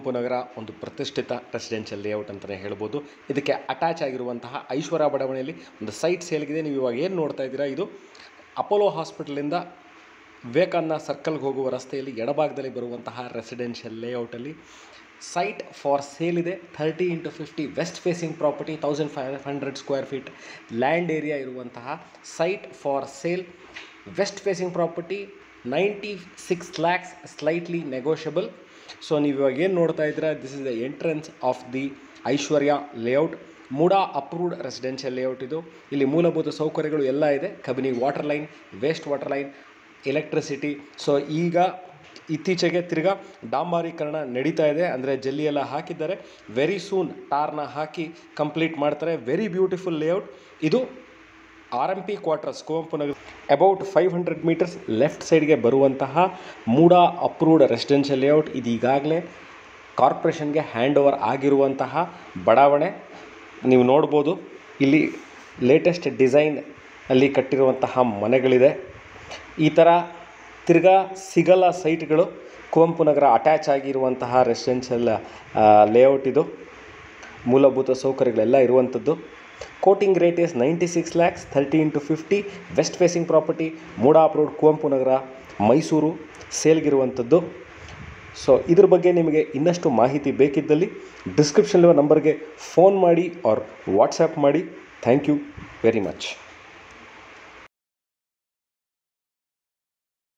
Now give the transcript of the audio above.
ಕುವೆಂಪು ನಗರ ಒಂದು ಪ್ರತಿಷ್ಠಿತ residential layout ಅಂತಲೇ ಹೇಳ್ಬೋದು ಇದಕ್ಕೆ ಅಟ್ಯಾಚ್ ಆಗಿರುವಂತಹ ಐಶ್ವರ್ಯ ಬಡಾವಣೆಯಲ್ಲಿ ಒಂದು ಸೈಟ್ ಸೇಲ್ಗಿದೆ ನೀವು ಇವಾಗ ಏನು ನೋಡ್ತಾ ಇದ್ದೀರಾ ಇದು ಅಪೋಲೋ ಹಾಸ್ಪಿಟಲಿಂದ ವಿವೇಕಾನಂದ ಸರ್ಕಲ್ಗೆ ಹೋಗುವ ರಸ್ತೆಯಲ್ಲಿ ಎಡಭಾಗದಲ್ಲಿ ಬರುವಂತಹ ರೆಸಿಡೆನ್ಷಿಯಲ್ ಲೇಔಟಲ್ಲಿ ಸೈಟ್ ಫಾರ್ ಸೇಲ್ ಇದೆ thirty into fifty west facing property thousand five hundred square feet land area ಇರುವಂತಹ site for sale west facing property ninety six lakhs slightly negotiable so ನೀವು ಇವಾಗ ಏನು ನೋಡ್ತಾ ಇದ್ದೀರಾ this is the entrance of the Aishwarya layout MUDA approved residential layout ಇದು ಇಲ್ಲಿ ಮೂಲಭೂತ ಸೌಕರ್ಯಗಳು ಎಲ್ಲ ಇದೆ Kabini water line waste water line electricity so ಈಗ ಇತ್ತೀಚೆಗೆ ತಿರ್ಗಾ ಡಾಂಬಾರೀಕರಣ ನಡೀತಾ ಇದೆ ಅಂದರೆ ಜಲ್ಲಿ ಎಲ್ಲ ಹಾಕಿದ್ದಾರೆ ವೆರಿ ಸೂನ್ ಟಾರ್ನ ಹಾಕಿ ಕಂಪ್ಲೀಟ್ ಮಾಡ್ತಾರೆ ವೆರಿ ಬ್ಯೂಟಿಫುಲ್ ಲೇಔಟ್ ಇದು R M P quarters Kuvempu Nagar about five hundred metres left ಸೈಡ್ಗೆ ಬರುವಂತಹ ಮೂಡಾ ಅಪ್ರೂವ್ಡ್ ರೆಸಿಡೆನ್ಷಿಯಲ್ ಲೇಔಟ್ ಇದು ಈಗಾಗಲೇ ಕಾರ್ಪೊರೇಷನ್ಗೆ ಹ್ಯಾಂಡ್ ಓವರ್ ಆಗಿರುವಂತಹ ಬಡಾವಣೆ ನೀವು ನೋಡ್ಬೋದು ಇಲ್ಲಿ ಲೇಟೆಸ್ಟ್ ಡಿಸೈನ್ ಅಲ್ಲಿ ಕಟ್ಟಿರುವಂತಹ ಮನೆಗಳಿದೆ ಈ ಥರ ತಿರ್ಗಾ ಸಿಗಲ್ಲ ಸೈಟ್ಗಳು ಕುವೆಂಪು ನಗರ ಅಟ್ಯಾಚ್ ಆಗಿರುವಂತಹ ರೆಸಿಡೆನ್ಷಿಯಲ್ ಲೇಔಟ್ ಇದು ಮೂಲಭೂತ ಸೌಕರ್ಯಗಳೆಲ್ಲ ಇರುವಂಥದ್ದು quoting rate is ninety six lakhs thirty into fifty west facing property MUDA approved Kuvempu Nagar Mysuru ಸೇಲ್ಗಿರುವಂಥದ್ದು ಸೊ ಇದ್ರ ಬಗ್ಗೆ ನಿಮಗೆ ಇನ್ನಷ್ಟು ಮಾಹಿತಿ ಬೇಕಿದ್ದಲ್ಲಿ ಡಿಸ್ಕ್ರಿಪ್ಷನ್ಲಿರುವ ನಂಬರ್ಗೆ ಫೋನ್ ಮಾಡಿ ಆರ್ ವಾಟ್ಸಪ್ ಮಾಡಿ ಥ್ಯಾಂಕ್ ಯು ವೆರಿ ಮಚ್